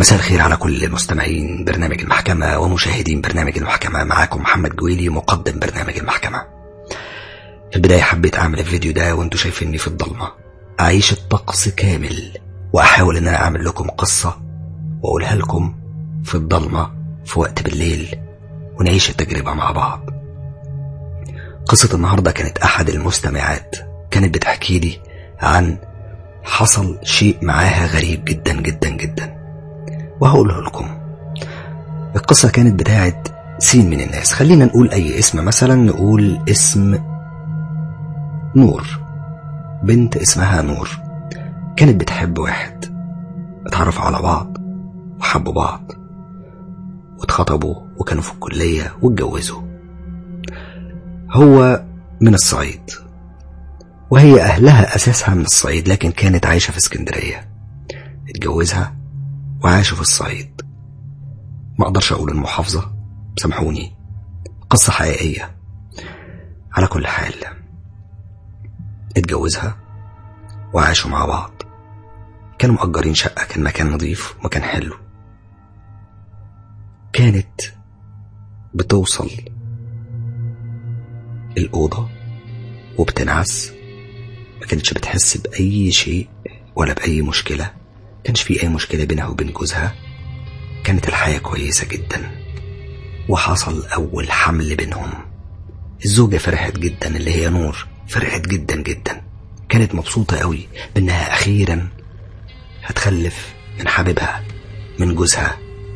مساء الخير على كل مستمعين برنامج المحكمة ومشاهدين برنامج المحكمة معاكم محمد جويلي مقدم برنامج المحكمة في البداية حبيت أعمل الفيديو ده وانتوا شايفيني في الضلمة أعيش الطقس كامل وأحاول إن أنا أعمل لكم قصة وأقولها لكم في الضلمة في وقت بالليل ونعيش التجربة مع بعض قصة النهاردة كانت أحد المستمعات كانت بتحكي لي عن حصل شيء معاها غريب جدا جدا جدا وهقوله لكم القصة كانت بتاعت سين من الناس خلينا نقول أي اسم مثلا نقول اسم نور بنت اسمها نور كانت بتحب واحد اتعرفوا على بعض وحبوا بعض واتخطبوا وكانوا في الكلية واتجوزوا هو من الصعيد وهي أهلها أساسها من الصعيد لكن كانت عايشة في اسكندرية اتجوزها وعاشوا في الصعيد ما أقدرش أقول المحافظة سامحوني قصة حقيقية على كل حال اتجوزها وعاشوا مع بعض كانوا مأجرين شقة كان مكان نظيف ومكان حلو كانت بتوصل الأوضة وبتنعس ما كانتش بتحس بأي شيء ولا بأي مشكلة كانش في أي مشكلة بينها وبين جوزها كانت الحياة كويسة جدا وحصل أول حمل بينهم الزوجة فرحت جدا اللي هي نور فرحت جدا جدا كانت مبسوطة قوي بأنها أخيرا هتخلف من حبيبها من جوزها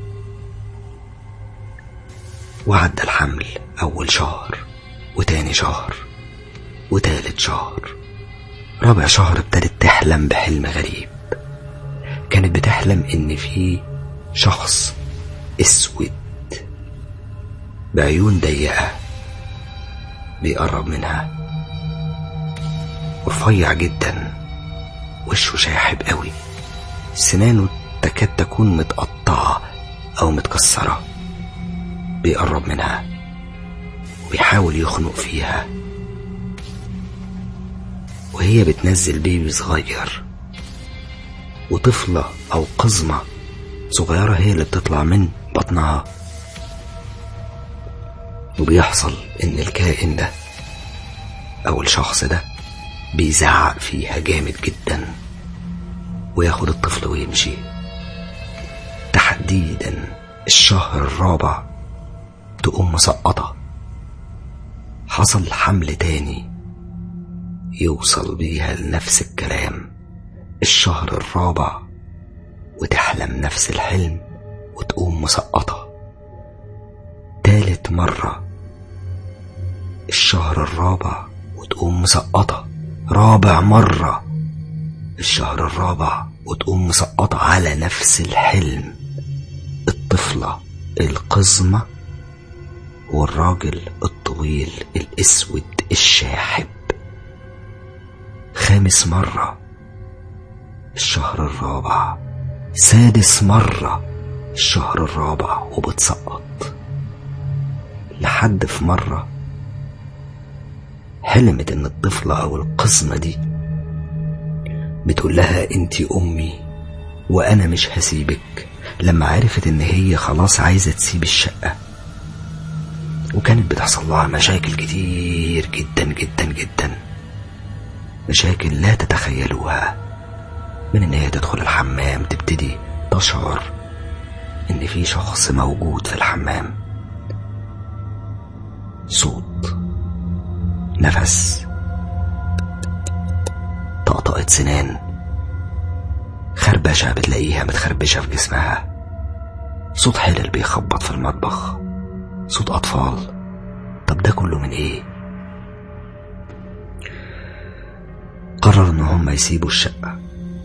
وعدى الحمل أول شهر وتاني شهر وتالت شهر رابع شهر ابتدت تحلم بحلم غريب كانت بتحلم ان في شخص اسود بعيون ضيقة بيقرب منها رفيع جدا وشه شاحب قوي سنانه تكاد تكون متقطعة أو متكسرة بيقرب منها وبيحاول يخنق فيها وهي بتنزل بيبي صغير وطفلة أو قزمة صغيرة هي اللي بتطلع من بطنها وبيحصل إن الكائن ده أو الشخص ده بيزعق فيها جامد جدا وياخد الطفل ويمشي تحديدا الشهر الرابع تقوم مسقطة حصل حمل تاني يوصل بيها لنفس الكلام الشهر الرابع وتحلم نفس الحلم وتقوم مسقطة تالت مرة الشهر الرابع وتقوم مسقطة رابع مرة الشهر الرابع وتقوم مسقطة على نفس الحلم الطفلة القزمة والراجل الطويل الاسود الشاحب خامس مرة الشهر الرابع سادس مرة الشهر الرابع وبتسقط لحد في مرة حلمت ان الطفلة او القزمة دي بتقول لها انتي امي وانا مش هسيبك لما عرفت ان هي خلاص عايزة تسيب الشقة وكانت بتحصل لها مشاكل كتير جدا جدا جدا مشاكل لا تتخيلوها من ان هي تدخل الحمام تبتدي تشعر ان في شخص موجود في الحمام صوت نفس طقطقة سنان خربشة بتلاقيها متخربشة في جسمها صوت حلل بيخبط في المطبخ صوت أطفال طب ده كله من إيه؟ قرروا إن هم يسيبوا الشقة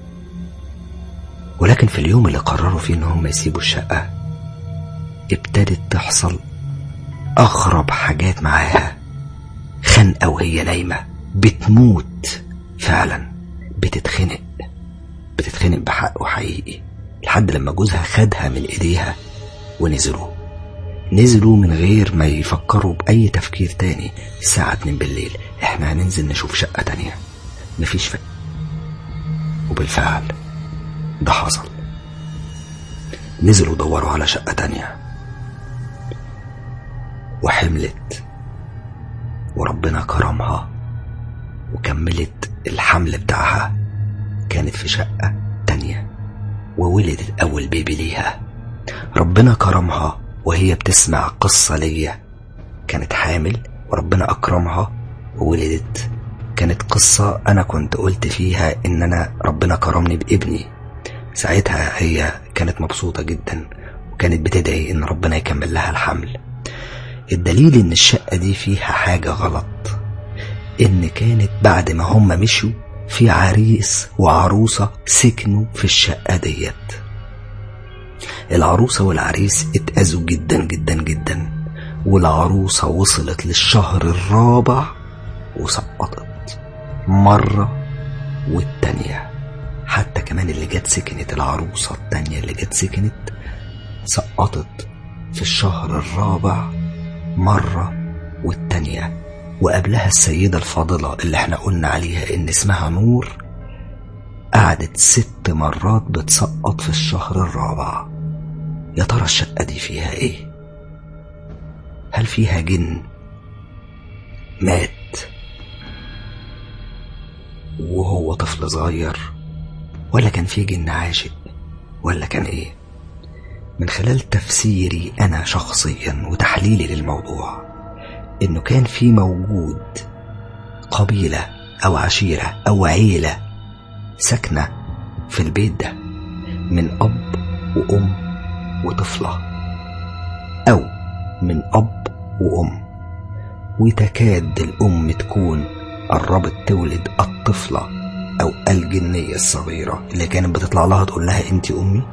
ولكن في اليوم اللي قرروا فيه إن هم يسيبوا الشقة ابتدت تحصل أغرب حاجات معاها خنقة وهي نايمة بتموت فعلا بتتخنق بتتخنق بحق وحقيقي لحد لما جوزها خدها من ايديها ونزلوا نزلوا من غير ما يفكروا بأي تفكير تاني الساعة 2 بالليل احنا هننزل نشوف شقة تانية مفيش فكرة وبالفعل ده حصل نزلوا دوروا على شقة تانية وحملت وربنا كرمها وكملت الحمل بتاعها كانت في شقة تانية وولدت أول بيبي ليها ربنا كرمها وهي بتسمع قصة ليا كانت حامل وربنا أكرمها وولدت كانت قصة أنا كنت قلت فيها إن أنا ربنا كرمني بابني ساعتها هي كانت مبسوطة جدا وكانت بتدعي إن ربنا يكمل لها الحمل الدليل إن الشقة دي فيها حاجة غلط إن كانت بعد ما هم مشوا في عريس وعروسة سكنوا في الشقة ديت العروسة والعريس اتأذوا جدا جدا جدا والعروسة وصلت للشهر الرابع وسقطت مرة والتانية حتى كمان اللي جت سكنت العروسة التانية اللي جت سكنت سقطت في الشهر الرابع مرة والتانية وقبلها السيدة الفاضلة اللي احنا قلنا عليها ان اسمها نور قعدت ست مرات بتسقط في الشهر الرابع يا ترى الشقة دي فيها ايه هل فيها جن مات وهو طفل صغير ولا كان في جن عاشق ولا كان ايه من خلال تفسيري انا شخصيا وتحليلي للموضوع انه كان في موجود قبيله او عشيره او عيله ساكنه في البيت ده من اب وام وطفله او من اب وام وتكاد الام تكون قربت تولد الطفله او الجنيه الصغيره اللي كانت بتطلع لها تقول لها انت امي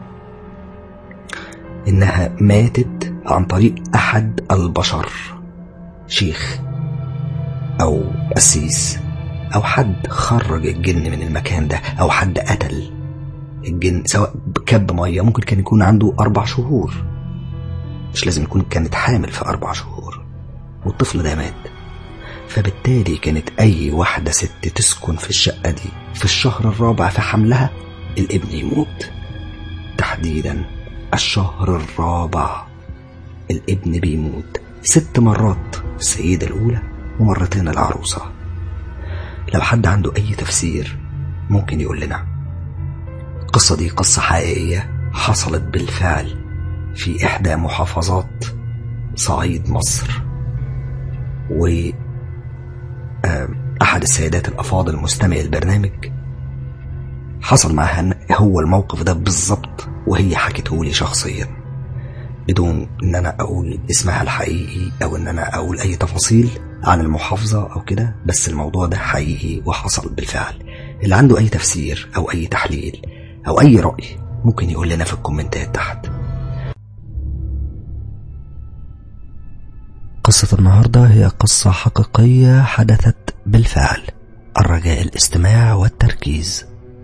انها ماتت عن طريق احد البشر شيخ او قسيس او حد خرج الجن من المكان ده او حد قتل الجن سواء بكب ميه ممكن كان يكون عنده اربع شهور مش لازم يكون كانت حامل في اربع شهور والطفل ده مات فبالتالي كانت اي واحده ست تسكن في الشقه دي في الشهر الرابع في حملها الابن يموت تحديدا الشهر الرابع الابن بيموت ست مرات السيدة الأولى ومرتين العروسة لو حد عنده أي تفسير ممكن يقول لنا القصة دي قصة حقيقية حصلت بالفعل في إحدى محافظات صعيد مصر و أحد السيدات الأفاضل مستمع البرنامج حصل معها هو الموقف ده بالظبط وهي حكته لي شخصيا بدون ان انا اقول اسمها الحقيقي او ان انا اقول اي تفاصيل عن المحافظة او كده بس الموضوع ده حقيقي وحصل بالفعل اللي عنده اي تفسير او اي تحليل او اي رأي ممكن يقول لنا في الكومنتات تحت قصة النهاردة هي قصة حقيقية حدثت بالفعل الرجاء الاستماع والتركيز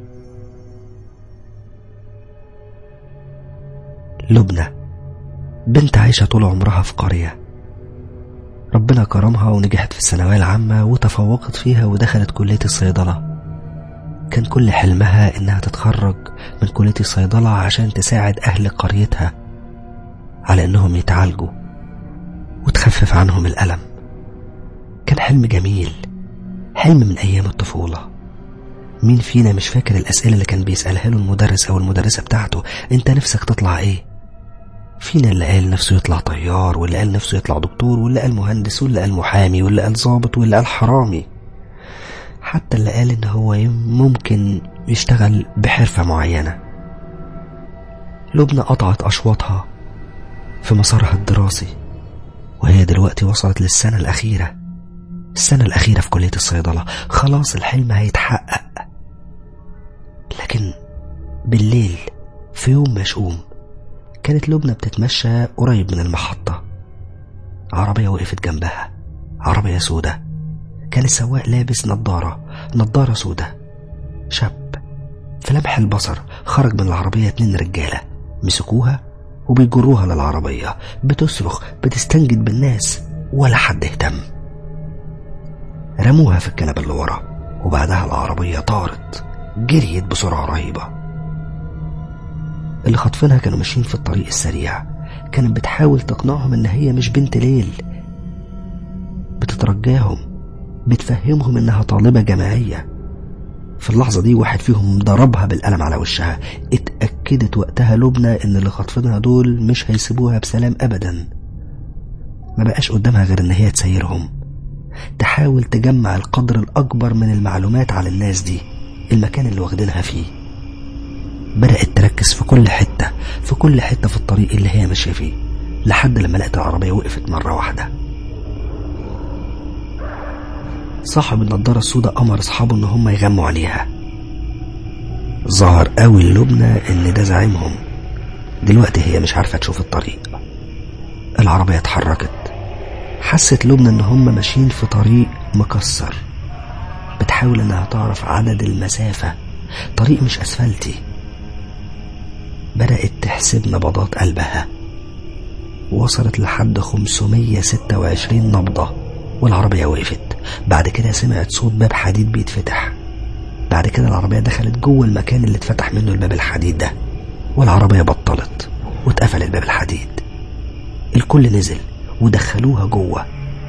لبنى بنت عايشة طول عمرها في قرية ربنا كرمها ونجحت في الثانوية العامة وتفوقت فيها ودخلت كلية الصيدلة كان كل حلمها إنها تتخرج من كلية الصيدلة عشان تساعد أهل قريتها على إنهم يتعالجوا وتخفف عنهم الألم كان حلم جميل حلم من أيام الطفولة مين فينا مش فاكر الأسئلة اللي كان بيسألها له المدرس أو المدرسة بتاعته أنت نفسك تطلع إيه فينا اللي قال نفسه يطلع طيار واللي قال نفسه يطلع دكتور واللي قال مهندس واللي قال محامي واللي قال ظابط واللي قال حرامي حتى اللي قال ان هو ممكن يشتغل بحرفة معينة لبنى قطعت أشواطها في مسارها الدراسي وهي دلوقتي وصلت للسنة الأخيرة السنة الأخيرة في كلية الصيدلة خلاص الحلم هيتحقق لكن بالليل في يوم مشؤوم كانت لبنى بتتمشى قريب من المحطة عربية وقفت جنبها عربية سودة كان السواق لابس نظارة نظارة سودة شاب في لمح البصر خرج من العربية اتنين رجالة مسكوها وبيجروها للعربية بتصرخ بتستنجد بالناس ولا حد اهتم رموها في الكنبة اللي ورا وبعدها العربية طارت جريت بسرعة رهيبة اللي خاطفينها كانوا ماشيين في الطريق السريع كانت بتحاول تقنعهم ان هي مش بنت ليل بتترجاهم بتفهمهم انها طالبة جامعية في اللحظة دي واحد فيهم ضربها بالقلم على وشها اتأكدت وقتها لبنى ان اللي خاطفينها دول مش هيسيبوها بسلام ابدا ما بقاش قدامها غير ان هي تسيرهم تحاول تجمع القدر الاكبر من المعلومات على الناس دي المكان اللي واخدينها فيه بدأت تركز في كل حتة في كل حتة في الطريق اللي هي ماشية فيه لحد لما لقت العربية وقفت مرة واحدة صاحب النضارة السوداء أمر أصحابه إن هم يغموا عليها ظهر قوي اللبنة إن ده زعيمهم دلوقتي هي مش عارفة تشوف الطريق العربية اتحركت حست لبنى إن هم ماشيين في طريق مكسر بتحاول إنها تعرف عدد المسافة طريق مش أسفلتي بدأت تحسب نبضات قلبها وصلت لحد 526 نبضة والعربية وقفت بعد كده سمعت صوت باب حديد بيتفتح بعد كده العربية دخلت جوه المكان اللي اتفتح منه الباب الحديد ده والعربية بطلت واتقفل الباب الحديد الكل نزل ودخلوها جوه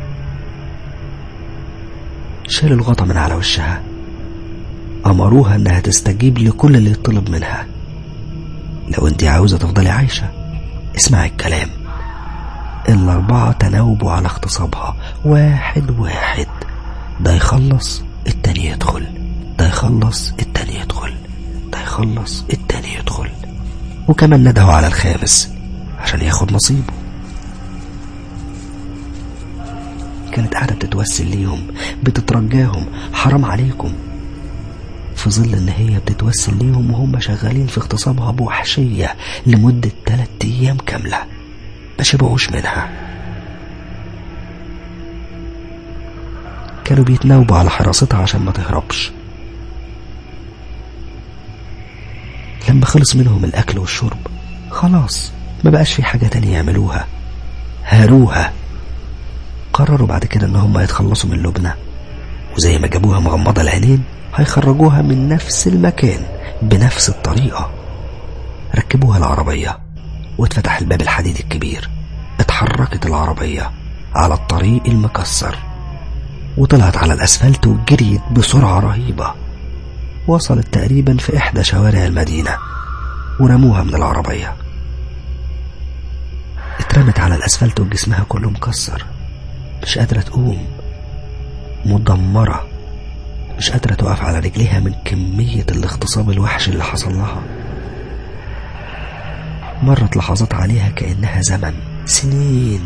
شالوا الغطا من على وشها أمروها إنها تستجيب لكل اللي يطلب منها لو انت عاوزة تفضلي عايشة اسمعي الكلام الأربعة تناوبوا على اغتصابها واحد واحد ده يخلص التاني يدخل ده يخلص التاني يدخل ده يخلص التاني يدخل وكمان ندهوا على الخامس عشان ياخد نصيبه كانت قاعدة بتتوسل ليهم بتترجاهم حرام عليكم في ظل ان هي بتتوسل ليهم وهم شغالين في اغتصابها بوحشية لمدة تلات ايام كاملة ما شبعوش منها كانوا بيتناوبوا على حراستها عشان ما تهربش لما خلص منهم الاكل والشرب خلاص ما بقاش في حاجة تانية يعملوها هاروها قرروا بعد كده ان هم يتخلصوا من لبنى وزي ما جابوها مغمضة العينين هيخرجوها من نفس المكان بنفس الطريقة ركبوها العربية واتفتح الباب الحديد الكبير اتحركت العربية على الطريق المكسر وطلعت على الأسفلت وجريت بسرعة رهيبة وصلت تقريبا في إحدى شوارع المدينة ورموها من العربية اترمت على الأسفلت وجسمها كله مكسر مش قادرة تقوم مدمرة مش قادرة تقف على رجليها من كمية الاغتصاب الوحش اللي حصل لها مرت لحظات عليها كأنها زمن سنين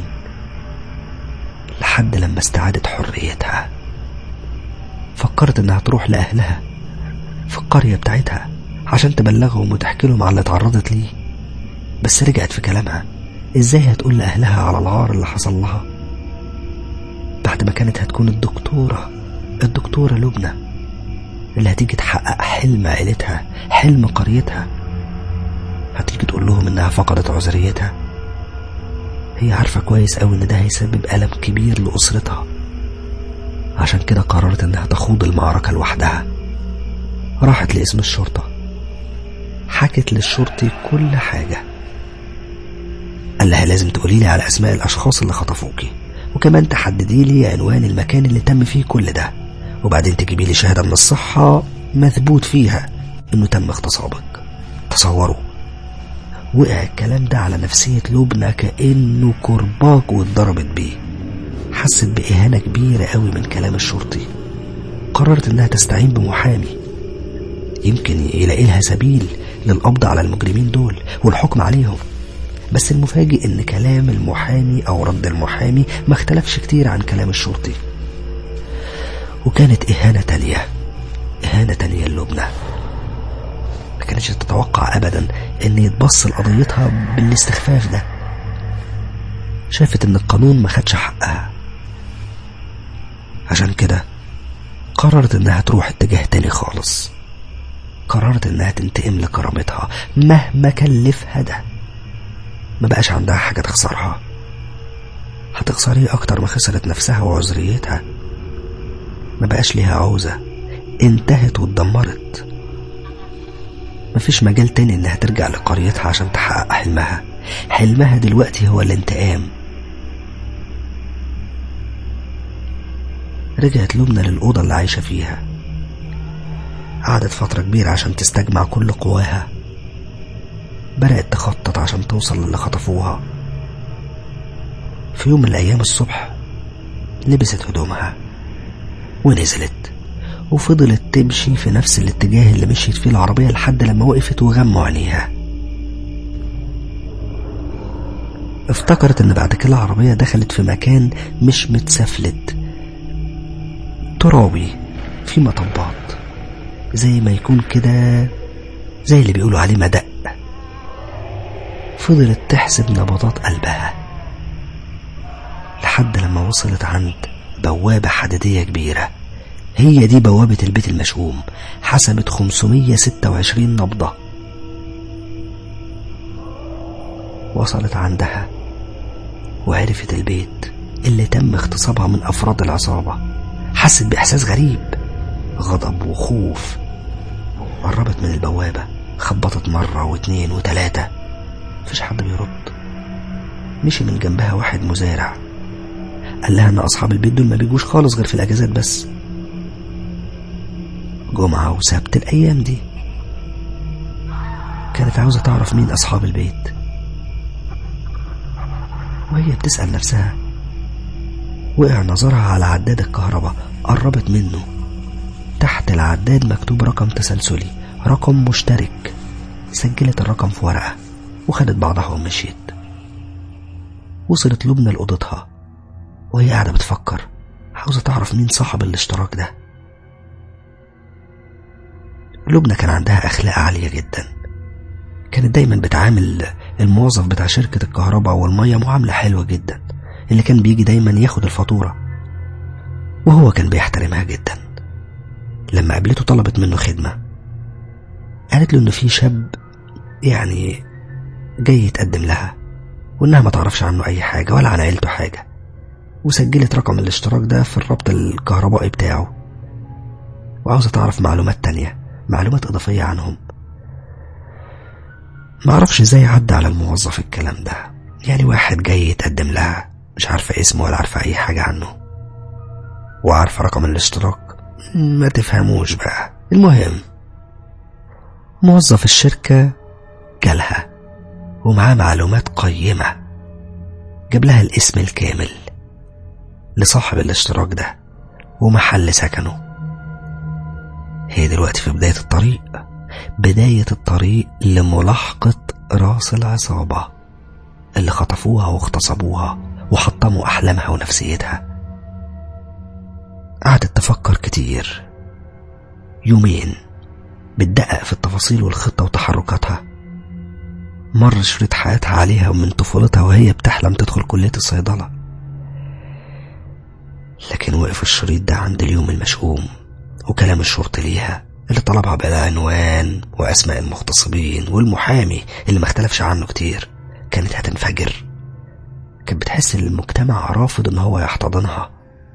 لحد لما استعادت حريتها فكرت انها تروح لأهلها في القرية بتاعتها عشان تبلغهم وتحكي لهم على اللي اتعرضت ليه بس رجعت في كلامها ازاي هتقول لأهلها على العار اللي حصل لها بعد ما كانت هتكون الدكتورة الدكتورة لبنى اللي هتيجي تحقق حلم عيلتها حلم قريتها هتيجي تقول لهم انها فقدت عذريتها هي عارفة كويس قوي ان ده هيسبب ألم كبير لأسرتها عشان كده قررت انها تخوض المعركة لوحدها راحت لاسم الشرطة حكت للشرطي كل حاجة قال لها لازم تقولي لي على أسماء الأشخاص اللي خطفوكي وكمان تحددي لي عنوان المكان اللي تم فيه كل ده وبعدين تجيبي لي شهادة من الصحة مثبوت فيها انه تم اغتصابك تصوروا وقع الكلام ده على نفسية لبنى كأنه كرباج واتضربت بيه حست بإهانة كبيرة قوي من كلام الشرطي قررت انها تستعين بمحامي يمكن يلاقي لها سبيل للقبض على المجرمين دول والحكم عليهم بس المفاجئ ان كلام المحامي او رد المحامي ما اختلفش كتير عن كلام الشرطي وكانت اهانة تانية اهانة تانية للبنى ما كانتش تتوقع ابدا ان يتبص لقضيتها بالاستخفاف ده شافت ان القانون ما خدش حقها عشان كده قررت انها تروح اتجاه تاني خالص قررت انها تنتقم لكرامتها مهما كلفها ده ما بقاش عندها حاجة تخسرها هتخسر ايه اكتر ما خسرت نفسها وعذريتها ما بقاش ليها عوزة انتهت واتدمرت مفيش مجال تاني إنها ترجع لقريتها عشان تحقق حلمها حلمها دلوقتي هو الانتقام رجعت لبنى للأوضة اللي عايشة فيها قعدت فترة كبيرة عشان تستجمع كل قواها بدأت تخطط عشان توصل للي خطفوها في يوم من الأيام الصبح لبست هدومها ونزلت وفضلت تمشي في نفس الاتجاه اللي مشيت فيه العربية لحد لما وقفت وغموا عينيها افتكرت ان بعد كده العربية دخلت في مكان مش متسفلت ترابي في مطبات زي ما يكون كده زي اللي بيقولوا عليه مدق فضلت تحسب نبضات قلبها لحد لما وصلت عند بوابة حديدية كبيرة هي دي بوابة البيت المشؤوم حسبت 526 نبضة وصلت عندها وعرفت البيت اللي تم اغتصابها من أفراد العصابة حست بإحساس غريب غضب وخوف قربت من البوابة خبطت مرة واتنين وتلاتة مفيش حد بيرد مشي من جنبها واحد مزارع قال لها ان اصحاب البيت دول ما بيجوش خالص غير في الاجازات بس جمعة وسبت الايام دي كانت عاوزة تعرف مين اصحاب البيت وهي بتسأل نفسها وقع نظرها على عداد الكهرباء قربت منه تحت العداد مكتوب رقم تسلسلي رقم مشترك سجلت الرقم في ورقة وخدت بعضها ومشيت وصلت لبنى لأوضتها وهي قاعدة بتفكر عاوزة تعرف مين صاحب الاشتراك ده لبنى كان عندها أخلاق عالية جدا كانت دايما بتعامل الموظف بتاع شركة الكهرباء والمية معاملة حلوة جدا اللي كان بيجي دايما ياخد الفاتورة وهو كان بيحترمها جدا لما قابلته طلبت منه خدمة قالت له إن في شاب يعني جاي يتقدم لها وإنها ما تعرفش عنه أي حاجة ولا عن عيلته حاجة وسجلت رقم الاشتراك ده في الربط الكهربائي بتاعه وعاوزة تعرف معلومات تانية معلومات إضافية عنهم معرفش ازاي عدى على الموظف الكلام ده يعني واحد جاي يتقدم لها مش عارفة اسمه ولا عارفة أي حاجة عنه وعارفة رقم الاشتراك ما تفهموش بقى المهم موظف الشركة جالها ومعاه معلومات قيمة جاب لها الاسم الكامل لصاحب الاشتراك ده ومحل سكنه هي دلوقتي في بداية الطريق بداية الطريق لملاحقة راس العصابة اللي خطفوها واغتصبوها وحطموا أحلامها ونفسيتها قعدت تفكر كتير يومين بتدقق في التفاصيل والخطة وتحركاتها مر شريط حياتها عليها من طفولتها وهي بتحلم تدخل كلية الصيدلة لكن وقف الشريط ده عند اليوم المشؤوم وكلام الشرطي ليها اللي طلبها بالعنوان وأسماء المغتصبين والمحامي اللي ما اختلفش عنه كتير كانت هتنفجر كانت بتحس ان المجتمع رافض ان هو يحتضنها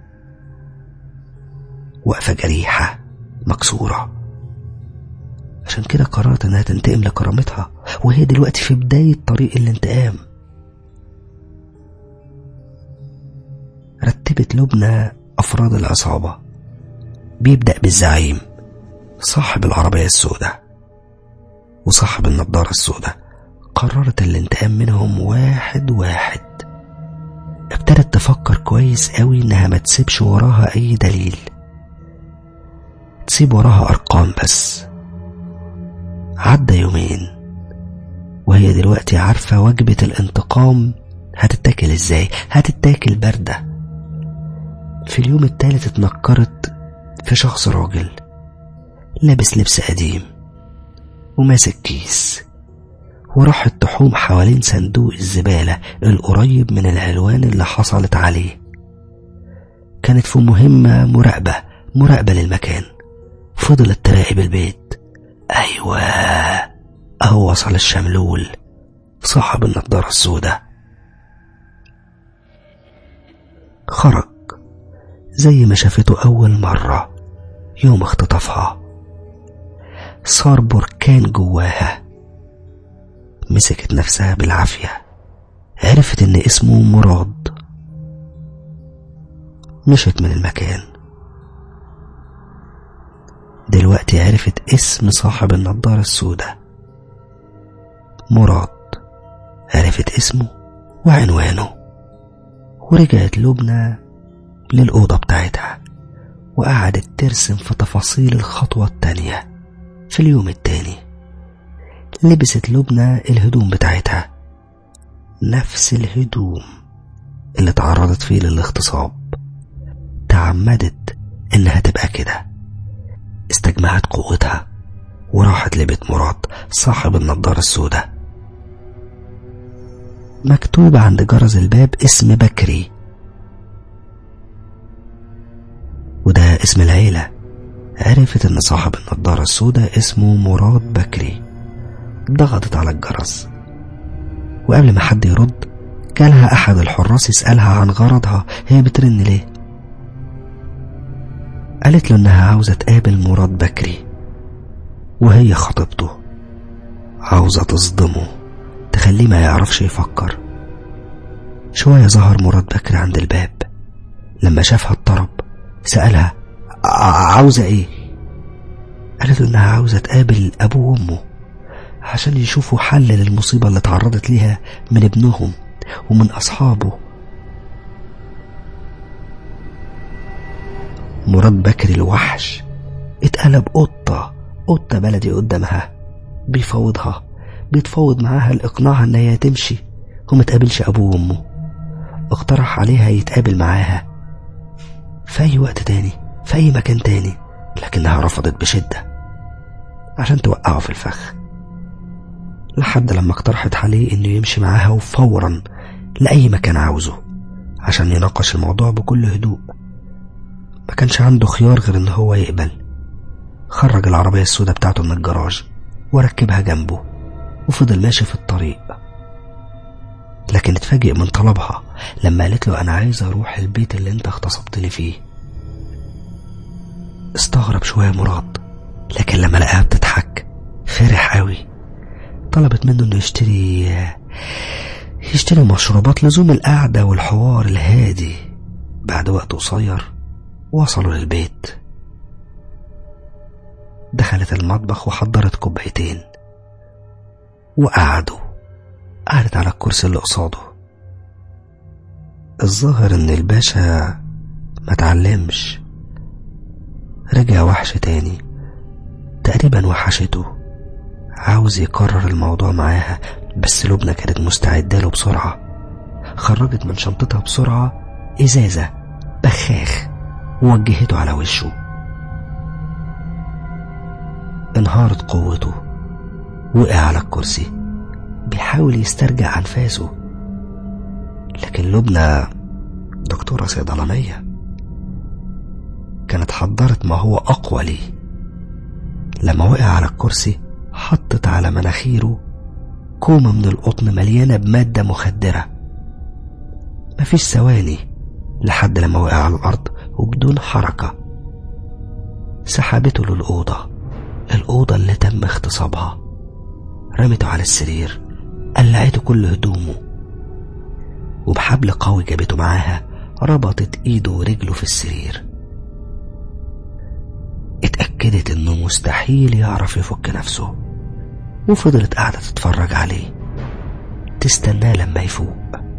واقفة جريحة مكسورة عشان كده قررت انها تنتقم لكرامتها وهي دلوقتي في بداية طريق الانتقام رتبت لبنى أفراد العصابة بيبدأ بالزعيم صاحب العربية السوداء وصاحب النضارة السوداء قررت الانتقام منهم واحد واحد ابتدت تفكر كويس قوي انها ما تسيبش وراها اي دليل تسيب وراها ارقام بس عدى يومين وهي دلوقتي عارفة وجبة الانتقام هتتاكل ازاي هتتاكل باردة في اليوم التالت اتنكرت في شخص راجل لابس لبس قديم وماسك كيس وراحت تحوم حوالين صندوق الزبالة القريب من العلوان اللي حصلت عليه كانت في مهمة مراقبة مراقبة للمكان فضلت تراقب البيت أيوة أهو وصل الشملول صاحب النضارة السوداء خرج زي ما شافته أول مرة يوم اختطافها صار بركان جواها مسكت نفسها بالعافية عرفت ان اسمه مراد مشت من المكان دلوقتي عرفت اسم صاحب النضارة السوداء مراد عرفت اسمه وعنوانه ورجعت لبنى للأوضة بتاعتها وقعدت ترسم في تفاصيل الخطوة التانية في اليوم التاني لبست لبنى الهدوم بتاعتها نفس الهدوم اللي تعرضت فيه للاغتصاب تعمدت انها تبقى كده استجمعت قوتها وراحت لبيت مراد صاحب النضارة السوداء مكتوب عند جرس الباب اسم بكري وده اسم العيلة عرفت ان صاحب النضارة السوداء اسمه مراد بكري ضغطت على الجرس وقبل ما حد يرد جالها احد الحراس يسألها عن غرضها هي بترن ليه قالت له انها عاوزة تقابل مراد بكري وهي خطيبته عاوزة تصدمه تخليه ما يعرفش يفكر شوية ظهر مراد بكري عند الباب لما شافها اضطرب سألها عاوزة ايه قالت له انها عاوزة تقابل ابوه وامه عشان يشوفوا حل للمصيبة اللي تعرضت ليها من ابنهم ومن اصحابه مراد بكري الوحش اتقلب قطة قطة بلدي قدامها بيفاوضها بيتفاوض معاها لإقناعها إن هي تمشي ومتقابلش أبوه وأمه اقترح عليها يتقابل معاها في أي وقت تاني في أي مكان تاني لكنها رفضت بشدة عشان توقعه في الفخ لحد لما اقترحت عليه إنه يمشي معاها وفورا لأي مكان عاوزه عشان يناقش الموضوع بكل هدوء ما كانش عنده خيار غير إن هو يقبل خرج العربية السوداء بتاعته من الجراج وركبها جنبه وفضل ماشي في الطريق لكن اتفاجئ من طلبها لما قالت له انا عايز اروح البيت اللي انت اغتصبتني فيه استغرب شوية مراد لكن لما لقاها بتضحك فرح قوي طلبت منه انه يشتري يشتري مشروبات لزوم القعدة والحوار الهادي بعد وقت قصير وصلوا للبيت دخلت المطبخ وحضرت كوبايتين وقعدوا قعدت على الكرسي اللي قصاده الظاهر ان الباشا ما تعلمش رجع وحش تاني تقريبا وحشته عاوز يكرر الموضوع معاها بس لبنى كانت مستعدة له بسرعة خرجت من شنطتها بسرعة إزازة بخاخ ووجهته على وشه انهارت قوته وقع على الكرسي بيحاول يسترجع أنفاسه لكن لبنى دكتورة صيدلانية كانت حضرت ما هو أقوى ليه لما وقع على الكرسي حطت على مناخيره كومة من القطن مليانة بمادة مخدرة مفيش ثواني لحد لما وقع على الأرض وبدون حركة سحبته للأوضة الأوضة اللي تم اغتصابها رمته على السرير قلعته كل هدومه وبحبل قوي جابته معاها ربطت ايده ورجله في السرير اتأكدت انه مستحيل يعرف يفك نفسه وفضلت قاعدة تتفرج عليه تستناه لما يفوق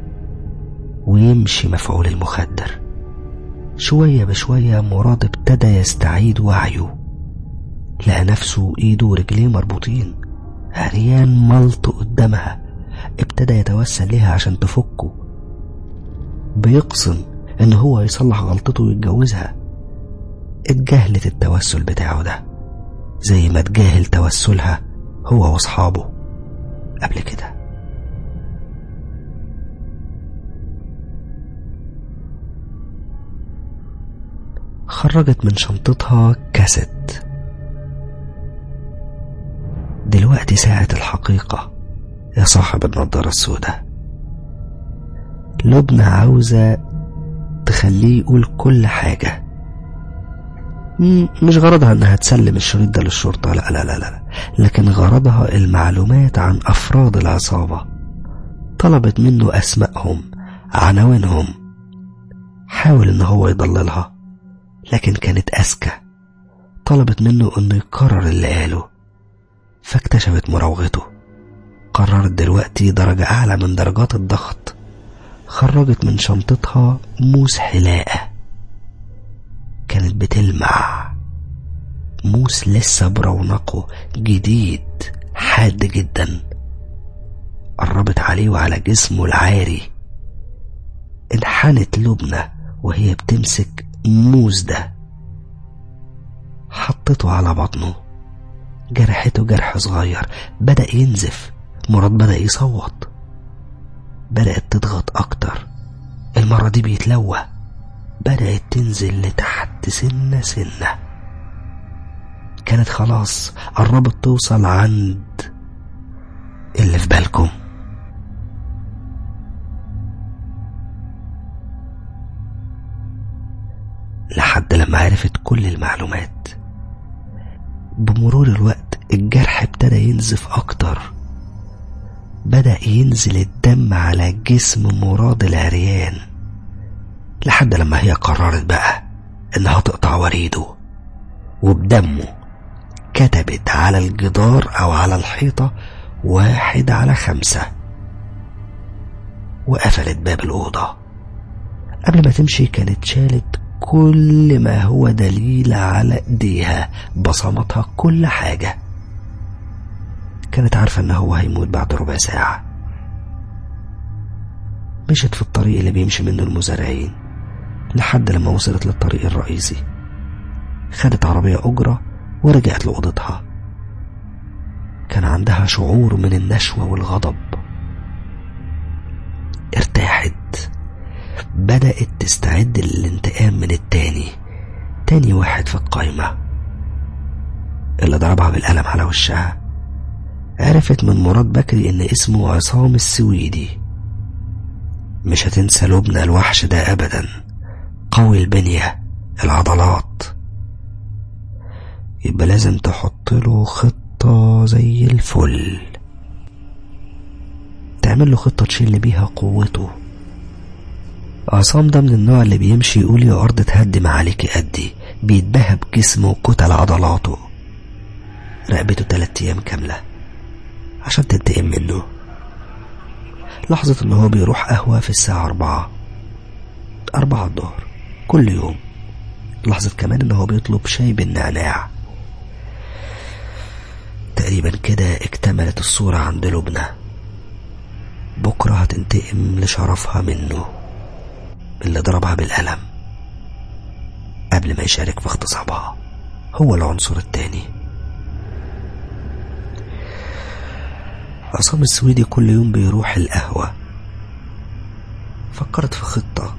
ويمشي مفعول المخدر شوية بشوية مراد ابتدى يستعيد وعيه لقى نفسه ايده ورجليه مربوطين عريان ملط قدامها ابتدى يتوسل ليها عشان تفكه بيقسم ان هو يصلح غلطته ويتجوزها اتجاهلت التوسل بتاعه ده زي ما اتجاهل توسلها هو واصحابه قبل كده خرجت من شنطتها كاسيت دلوقتي ساعة الحقيقة يا صاحب النضارة السوداء لبنى عاوزة تخليه يقول كل حاجة مش غرضها انها تسلم الشريط ده للشرطة لا لا لا لا لكن غرضها المعلومات عن افراد العصابة طلبت منه اسمائهم عناوينهم حاول ان هو يضللها لكن كانت اذكى طلبت منه انه يكرر اللي قاله فاكتشفت مراوغته قررت دلوقتي درجة أعلى من درجات الضغط خرجت من شنطتها موس حلاقة كانت بتلمع موس لسه برونقه جديد حاد جدا قربت عليه وعلى جسمه العاري انحنت لبنى وهي بتمسك موس ده حطته على بطنه جرحته جرح صغير بدأ ينزف مراد بدأ يصوت بدأت تضغط أكتر المرة دي بيتلوى بدأت تنزل لتحت سنة سنة كانت خلاص قربت توصل عند اللي في بالكم لحد لما عرفت كل المعلومات بمرور الوقت الجرح ابتدى ينزف أكتر بدأ ينزل الدم على جسم مراد العريان لحد لما هي قررت بقى إنها تقطع وريده وبدمه كتبت على الجدار أو على الحيطة واحد على خمسة وقفلت باب الأوضة قبل ما تمشي كانت شالت كل ما هو دليل على ايديها بصمتها كل حاجة كانت عارفة ان هو هيموت بعد ربع ساعة مشت في الطريق اللي بيمشي منه المزارعين لحد لما وصلت للطريق الرئيسي خدت عربية أجرة ورجعت لأوضتها كان عندها شعور من النشوة والغضب ارتاحت بدأت تستعد للانتقام من التاني تاني واحد في القايمة اللي ضربها بالقلم على وشها عرفت من مراد بكري ان اسمه عصام السويدي مش هتنسى لبنى الوحش ده ابدا قوي البنية العضلات يبقى لازم تحط له خطة زي الفل تعمل له خطة تشيل بيها قوته عصام ده من النوع اللي بيمشي يقول يا أرض تهدم عليك قدي بيتبهى بجسمه وكتل عضلاته رقبته تلات أيام كاملة عشان تنتقم منه لحظة إن هو بيروح قهوة في الساعة أربعة أربعة الظهر كل يوم لحظة كمان إن هو بيطلب شاي بالنعناع تقريبا كده اكتملت الصورة عند لبنى بكرة هتنتقم لشرفها منه اللي ضربها بالقلم قبل ما يشارك في اغتصابها هو العنصر التاني عصام السويدي كل يوم بيروح القهوة فكرت في خطة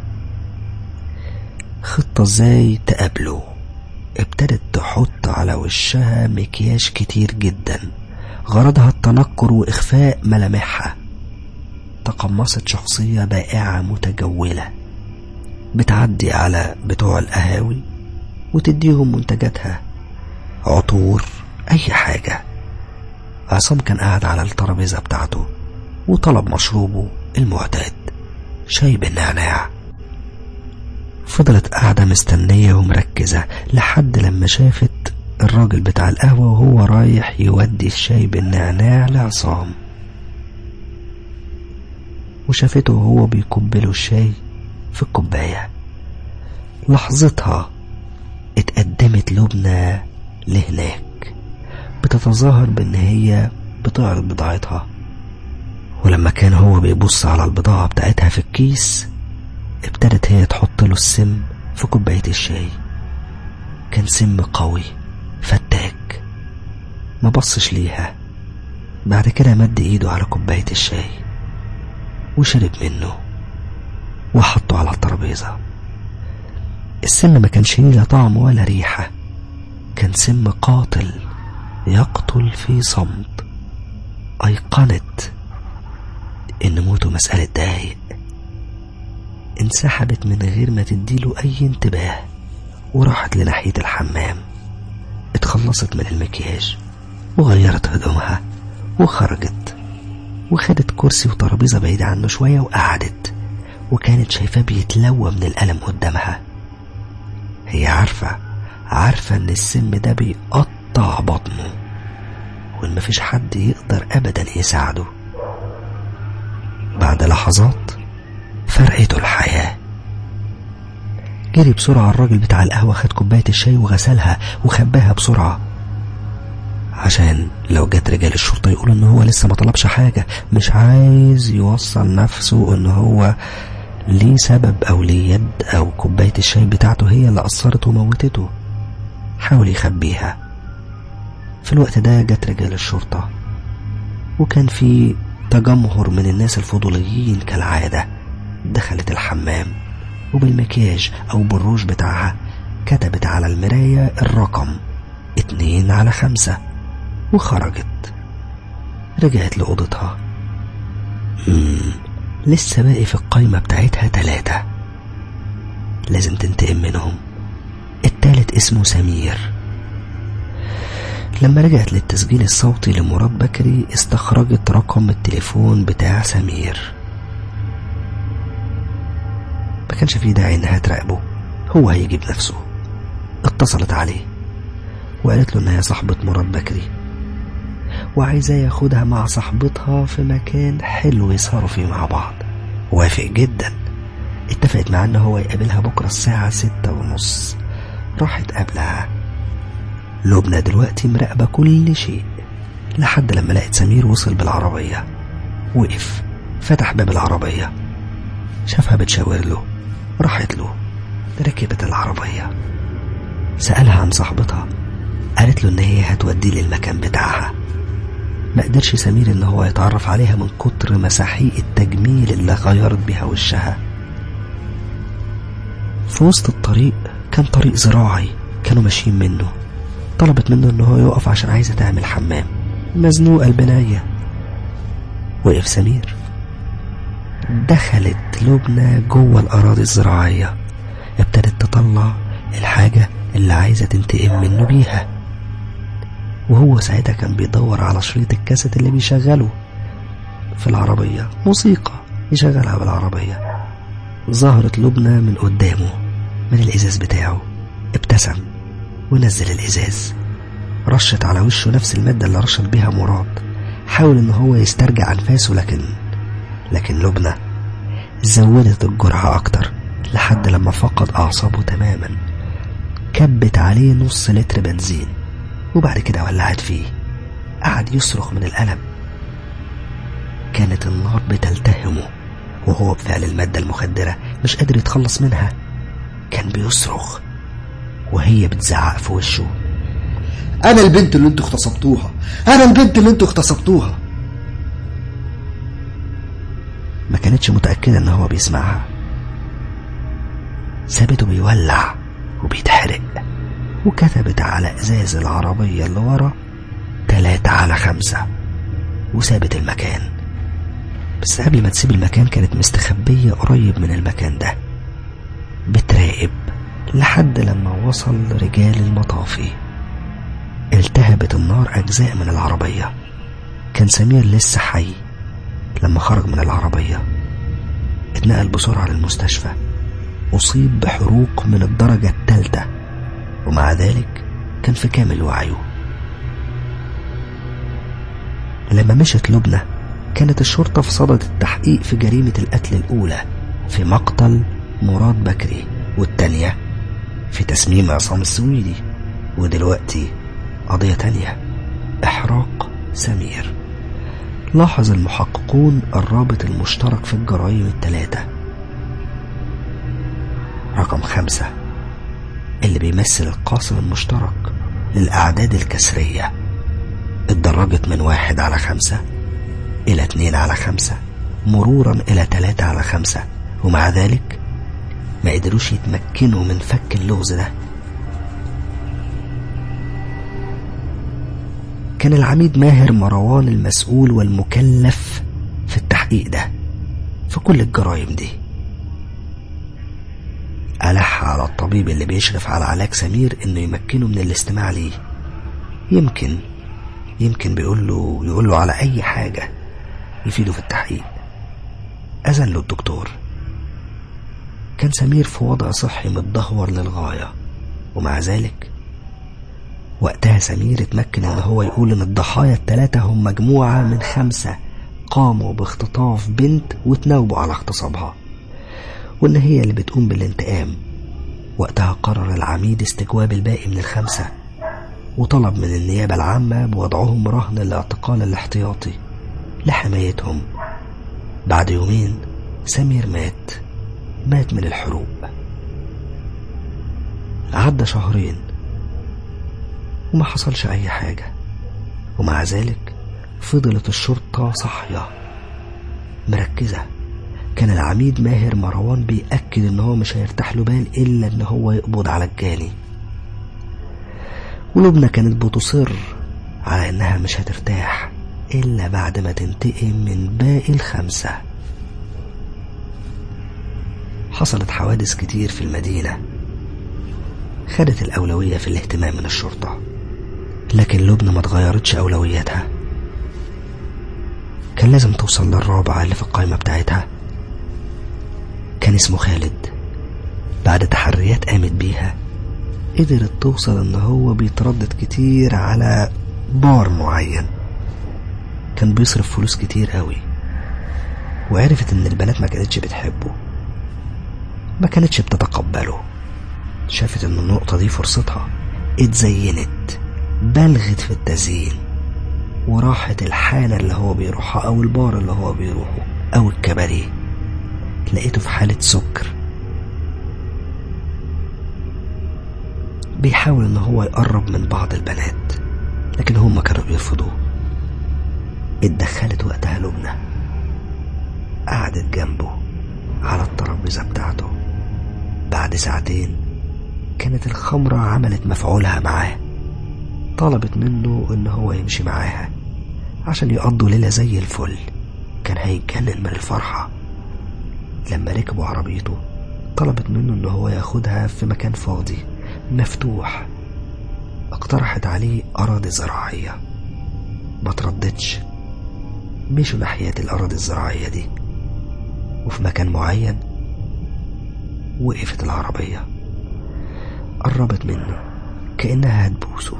خطة ازاي تقابله ابتدت تحط على وشها مكياج كتير جدا غرضها التنكر وإخفاء ملامحها تقمصت شخصية بائعة متجولة بتعدي على بتوع القهاوي وتديهم منتجاتها عطور أي حاجة عصام كان قاعد على الترابيزة بتاعته وطلب مشروبه المعتاد شاي بالنعناع فضلت قاعدة مستنية ومركزة لحد لما شافت الراجل بتاع القهوة وهو رايح يودي الشاي بالنعناع لعصام وشافته وهو بيكبله الشاي في الكوباية لحظتها اتقدمت لبنى لهناك بتتظاهر بان هي بتعرض بضاعتها ولما كان هو بيبص على البضاعة بتاعتها في الكيس ابتدت هي تحط له السم في كوباية الشاي كان سم قوي فتاك ما بصش ليها بعد كده مد ايده على كوباية الشاي وشرب منه وحطه على الترابيزة السم ما كانش ليه لا طعم ولا ريحة كان سم قاتل يقتل في صمت أيقنت إن موته مسألة دقايق انسحبت من غير ما تديله أي انتباه وراحت لناحية الحمام اتخلصت من المكياج وغيرت هدومها وخرجت وخدت كرسي وترابيزة بعيدة عنه شوية وقعدت وكانت شايفاه بيتلوى من الألم قدامها هي عارفة عارفة إن السم ده بيقطع بطنه وإن مفيش حد يقدر أبدا يساعده بعد لحظات فرقته الحياة جري بسرعة الراجل بتاع القهوة خد كوباية الشاي وغسلها وخباها بسرعة عشان لو جت رجال الشرطة يقولوا ان هو لسه ما طلبش حاجة مش عايز يوصل نفسه ان هو ليه سبب او ليه يد او كوباية الشاي بتاعته هي اللي اثرت وموتته حاول يخبيها في الوقت ده جت رجال الشرطة وكان في تجمهر من الناس الفضوليين كالعادة دخلت الحمام وبالمكياج أو بالروج بتاعها كتبت على المراية الرقم اتنين على خمسة وخرجت رجعت لأوضتها مم. لسه باقي في القايمة بتاعتها تلاتة لازم تنتقم منهم التالت اسمه سمير لما رجعت للتسجيل الصوتي لمراد بكري استخرجت رقم التليفون بتاع سمير ما كانش فيه داعي انها تراقبه هو هيجي بنفسه اتصلت عليه وقالت له انها صاحبة مراد بكري وعايزاه ياخدها مع صاحبتها في مكان حلو يسهروا فيه مع بعض وافق جدا اتفقت معاه ان هو يقابلها بكرة الساعة ستة ونص راحت قابلها لبنى دلوقتي مراقبة كل شيء لحد لما لقت سمير وصل بالعربية وقف فتح باب العربية شافها بتشاور له راحت له ركبت العربية سألها عن صاحبتها قالت له ان هي هتوديه للمكان بتاعها ما قدرش سمير ان هو يتعرف عليها من كتر مساحيق التجميل اللي غيرت بيها وشها في وسط الطريق كان طريق زراعي كانوا ماشيين منه طلبت منه ان هو يقف عشان عايزة تعمل حمام مزنوقة البناية وقف سمير دخلت لبنى جوه الأراضي الزراعية ابتدت تطلع الحاجة اللي عايزة تنتقم منه بيها وهو ساعتها كان بيدور على شريط الكاسيت اللي بيشغله في العربية موسيقى يشغلها بالعربية ظهرت لبنى من قدامه من الإزاز بتاعه ابتسم ونزل الإزاز رشت على وشه نفس المادة اللي رشت بيها مراد حاول ان هو يسترجع انفاسه لكن لكن لبنى زودت الجرعة اكتر لحد لما فقد اعصابه تماما كبت عليه نص لتر بنزين وبعد كده ولعت فيه قعد يصرخ من الألم كانت النار بتلتهمه وهو بفعل المادة المخدرة مش قادر يتخلص منها كان بيصرخ وهي بتزعق في وشه انا البنت اللي انتوا اغتصبتوها انا البنت اللي انتوا اغتصبتوها ما كانتش متأكدة ان هو بيسمعها سابته بيولع وبيتحرق وكتبت على ازاز العربية اللي ورا تلاتة على خمسة وسابت المكان بس قبل ما تسيب المكان كانت مستخبية قريب من المكان ده بتراقب لحد لما وصل رجال المطافي التهبت النار أجزاء من العربية كان سمير لسه حي لما خرج من العربية اتنقل بسرعة للمستشفى أصيب بحروق من الدرجة الثالثة ومع ذلك كان في كامل وعيه لما مشت لبنى كانت الشرطة في صدد التحقيق في جريمة القتل الأولى في مقتل مراد بكري والتانية في تسميم عصام السويدي ودلوقتي قضية تانية إحراق سمير لاحظ المحققون الرابط المشترك في الجرائم الثلاثة رقم خمسة اللي بيمثل القاسم المشترك للأعداد الكسرية اتدرجت من واحد على خمسة إلى اتنين على خمسة مرورا إلى تلاتة على خمسة ومع ذلك ما قدروش يتمكنوا من فك اللغز ده كان العميد ماهر مروان المسؤول والمكلف في التحقيق ده في كل الجرائم دي ألح على الطبيب اللي بيشرف على علاج سمير إنه يمكنه من الاستماع ليه يمكن يمكن بيقول له يقول له على أي حاجة يفيده في التحقيق أذن له الدكتور كان سمير في وضع صحي متدهور للغاية ومع ذلك وقتها سمير اتمكن ان هو يقول ان الضحايا التلاتة هم مجموعة من خمسة قاموا باختطاف بنت وتناوبوا على اغتصابها وان هي اللي بتقوم بالانتقام وقتها قرر العميد استجواب الباقي من الخمسة وطلب من النيابة العامة بوضعهم رهن الاعتقال الاحتياطي لحمايتهم بعد يومين سمير مات مات من الحروق عدى شهرين وما حصلش أي حاجة ومع ذلك فضلت الشرطة صاحية مركزة كان العميد ماهر مروان بيأكد إن هو مش هيرتاح له بال إلا إن هو يقبض على الجاني ولبنى كانت بتصر على إنها مش هترتاح إلا بعد ما تنتقم من باقي الخمسة حصلت حوادث كتير في المدينة خدت الأولوية في الاهتمام من الشرطة لكن لبنى ما اتغيرتش أولوياتها كان لازم توصل للرابع اللي في القائمة بتاعتها كان اسمه خالد بعد تحريات قامت بيها قدرت توصل ان هو بيتردد كتير على بار معين كان بيصرف فلوس كتير قوي وعرفت ان البنات ما كانتش بتحبه ما كانتش بتتقبله شافت ان النقطة دي فرصتها اتزينت بلغت في التزيين وراحت الحانة اللي هو بيروحها او البار اللي هو بيروحه او الكباريه لقيته في حالة سكر بيحاول ان هو يقرب من بعض البنات لكن هما كانوا بيرفضوه اتدخلت وقتها لبنى قعدت جنبه على الترابيزة بتاعته بعد ساعتين كانت الخمرة عملت مفعولها معاه طلبت منه ان هو يمشي معاها عشان يقضوا ليلة زي الفل كان هيتجنن من الفرحة لما ركبوا عربيته طلبت منه ان هو ياخدها في مكان فاضي مفتوح اقترحت عليه اراضي زراعية ما ترددش مشوا ناحية الأراضي الزراعية دي وفي مكان معين وقفت العربية قربت منه كأنها هتبوسه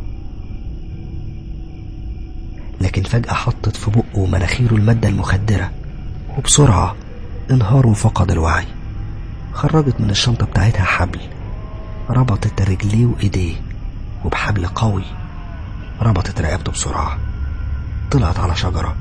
لكن فجأة حطت في بقه ومناخيره المادة المخدرة وبسرعة انهار وفقد الوعي خرجت من الشنطة بتاعتها حبل ربطت رجليه وإيديه وبحبل قوي ربطت رقبته بسرعة طلعت على شجرة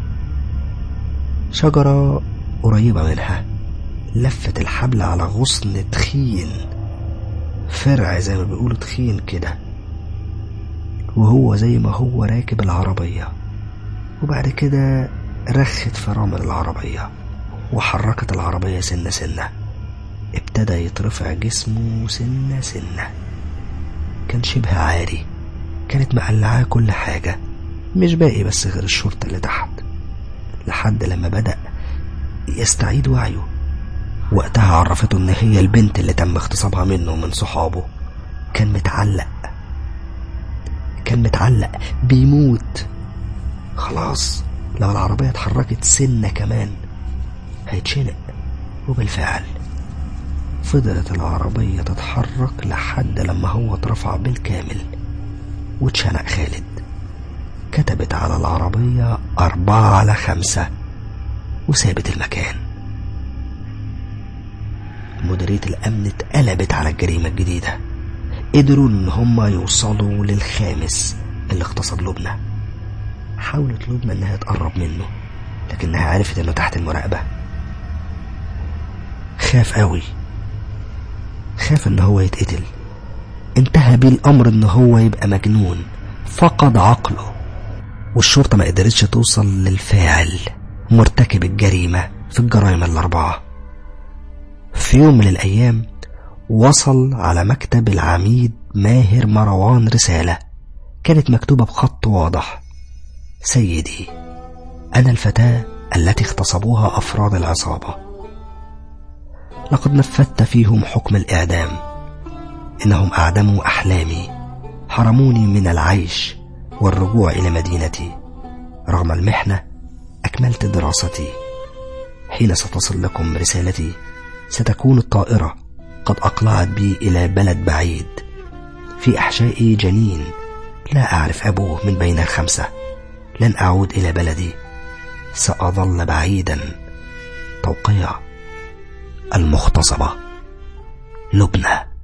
شجرة قريبة منها لفت الحبل على غصن تخين فرع زي ما بيقولوا تخين كده وهو زي ما هو راكب العربية وبعد كده رخت فرامل العربية وحركت العربية سنة سنة ابتدى يترفع جسمه سنة سنة كان شبه عاري كانت مقلعاه كل حاجة مش باقي بس غير الشرطة اللي تحت لحد لما بدأ يستعيد وعيه وقتها عرفته ان هي البنت اللي تم اغتصابها منه من صحابه كان متعلق كان متعلق بيموت خلاص لو العربية اتحركت سنة كمان هيتشنق وبالفعل فضلت العربية تتحرك لحد لما هو اترفع بالكامل واتشنق خالد كتبت على العربية أربعة على خمسة وسابت المكان مديرية الأمن اتقلبت على الجريمة الجديدة قدروا إن هما يوصلوا للخامس اللي اغتصب لبنى حاولت لبنى إنها تقرب منه لكنها عرفت إنه تحت المراقبة خاف قوي خاف إن هو يتقتل انتهى بيه الأمر إن هو يبقى مجنون فقد عقله والشرطة ما قدرتش توصل للفاعل مرتكب الجريمة في الجرائم الأربعة في يوم من الأيام وصل على مكتب العميد ماهر مروان رسالة كانت مكتوبة بخط واضح سيدي أنا الفتاة التي اغتصبوها أفراد العصابة لقد نفذت فيهم حكم الإعدام إنهم أعدموا أحلامي حرموني من العيش والرجوع إلى مدينتي رغم المحنة أكملت دراستي حين ستصل لكم رسالتي ستكون الطائرة قد أقلعت بي إلى بلد بعيد في أحشائي جنين لا أعرف أبوه من بين الخمسة لن أعود إلى بلدي سأظل بعيدا توقيع المغتصبة لبنى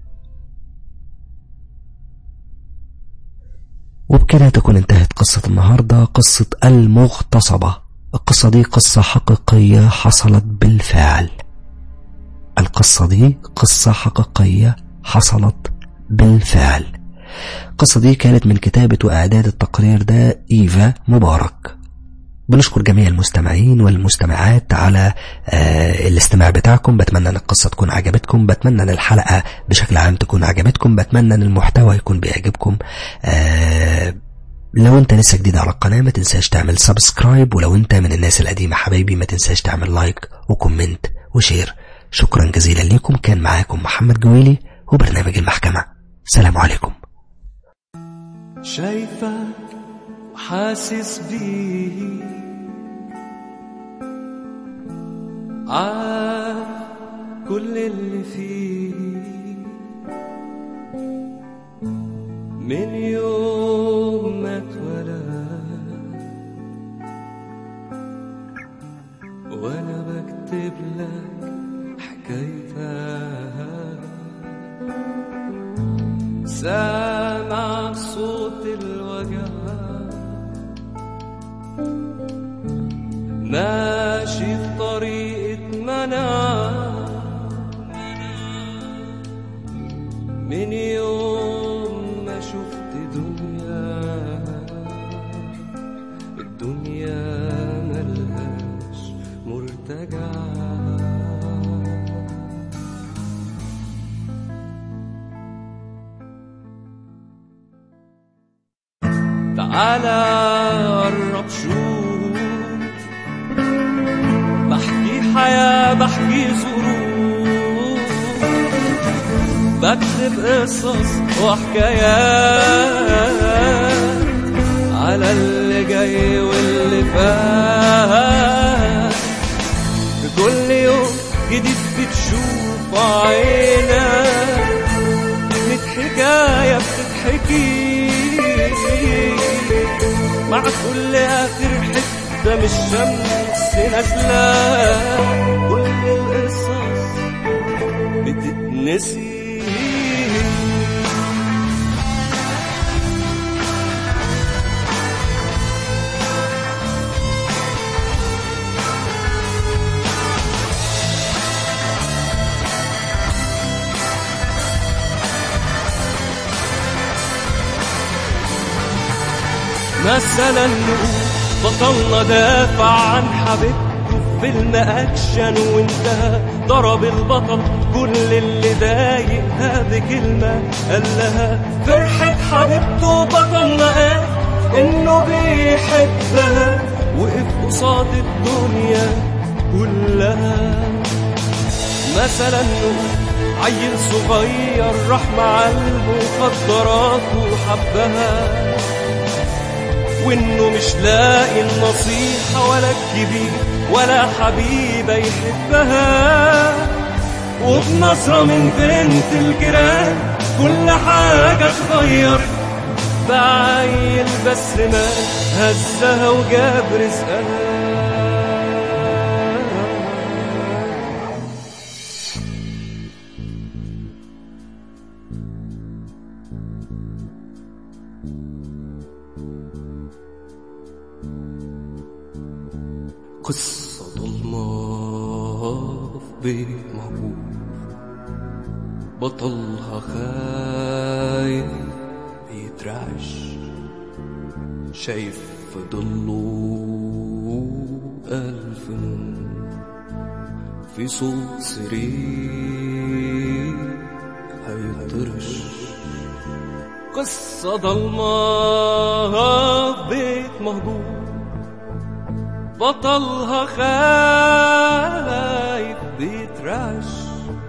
وبكده تكون انتهت قصة النهاردة قصة المغتصبة القصة دي قصة حقيقية حصلت بالفعل القصة دي قصة حقيقية حصلت بالفعل القصة دي كانت من كتابة وإعداد التقرير ده إيفا مبارك بنشكر جميع المستمعين والمستمعات على آه الاستماع بتاعكم بتمنى ان القصة تكون عجبتكم بتمنى ان الحلقة بشكل عام تكون عجبتكم بتمنى ان المحتوى يكون بيعجبكم آه لو انت لسه جديد على القناة ما تنساش تعمل سبسكرايب ولو انت من الناس القديمة حبايبي ما تنساش تعمل لايك وكومنت وشير شكرا جزيلا لكم كان معاكم محمد جويلي وبرنامج المحكمة سلام عليكم شايفك وحاسس بيه عارف كل اللي فيه من يوم ما اتولد وانا بكتب لك حكايتها سامع صوت الوجع ماشي في طريقة منع من يوم ما شفت دنيا الدنيا ملهاش مرتجع تعالى قرب شوف بحكي حياة بحكي ظروف بكتب قصص وحكايات على اللي جاي واللي فات في كل يوم جديد بتشوف عينك ميت حكاية بتتحكي مع كل آخر حتة من الشمس نازلة كل القصص بتتنسي مثلا نقول بطلنا دافع عن حبيبته في فيلم اكشن وانتهى ضرب البطل كل اللي ضايقها بكلمة قال لها فرحة حبيبته بطلنا قال انه بيحبها وقف قصاد الدنيا كلها مثلا نقول عيل صغير راح مع المخدرات وحبها وانه مش لاقي النصيحة ولا الكبير ولا حبيبة يحبها وبنظرة من بنت الجيران كل حاجة اتغير بعيل بس ما هزها وجاب رزقها قصة ضلمة في بيت مهجور بطلها خايف بيترعش شايف في ضله ألف نور في صوت سرير هيطرش قصة ضلمة في بيت مهجور بطلها خايف بيترعش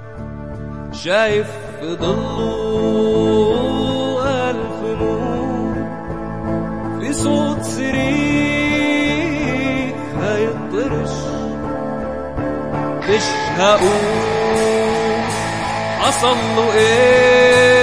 شايف في ضله ألف نور في صوت صريخ هيطرش مش هقول حصل له ايه